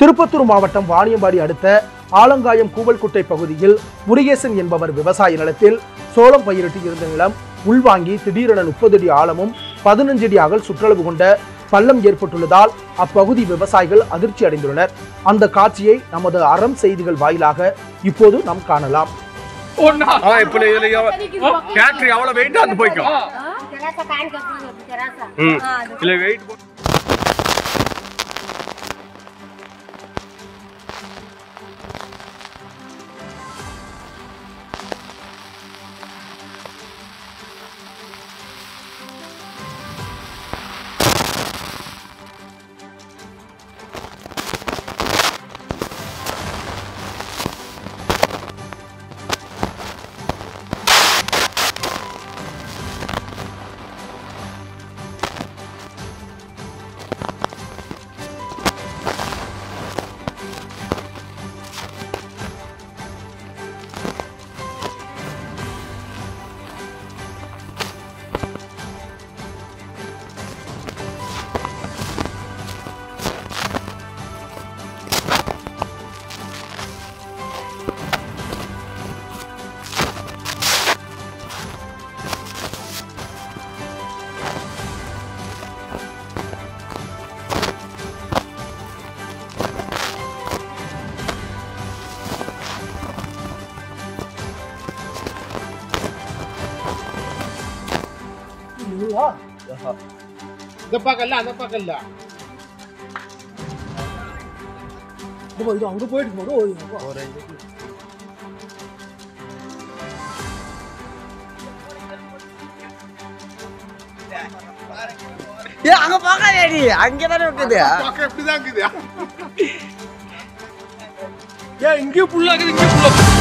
திருப்பத்தூர் மாவட்டம் வாணியம்பாடி அடுத்த ஆலங்காயம் கூவல்குட்டை பகுதியில் முருகேசன் என்பவர் விவசாய நிலத்தில் சோளம் பயிரிட்டு இருந்த நிலம் உள்வாங்கி திடீரென முப்பது அடி ஆழமும் பதினஞ்சு அடி அகல் சுற்றளவு கொண்ட பள்ளம் ஏற்பட்டுள்ளதால் அப்பகுதி விவசாயிகள் அதிர்ச்சி அடைந்துள்ளனர் அந்த காட்சியை நமது அறம் செய்திகள் வாயிலாக இப்போது நாம் காணலாம் அவன் இப்ப இதுல எவ்வ- ஃபேக்டரி எவ்வளவு வெயிட் அது போய்க்கும் terasa kain ke mana terasa ம். இல்ல வெயிட் இந்த பக்கம் இல்ல அந்த பக்கம் இல்ல அங்க போயிட்டு ஏ அங்க பாக்காதேடி அங்கதானே இருக்குது பக்கம் எப்படிதான் இருக்குது ஏன் இங்கே புல்லா இருக்குது இங்கே புல்லா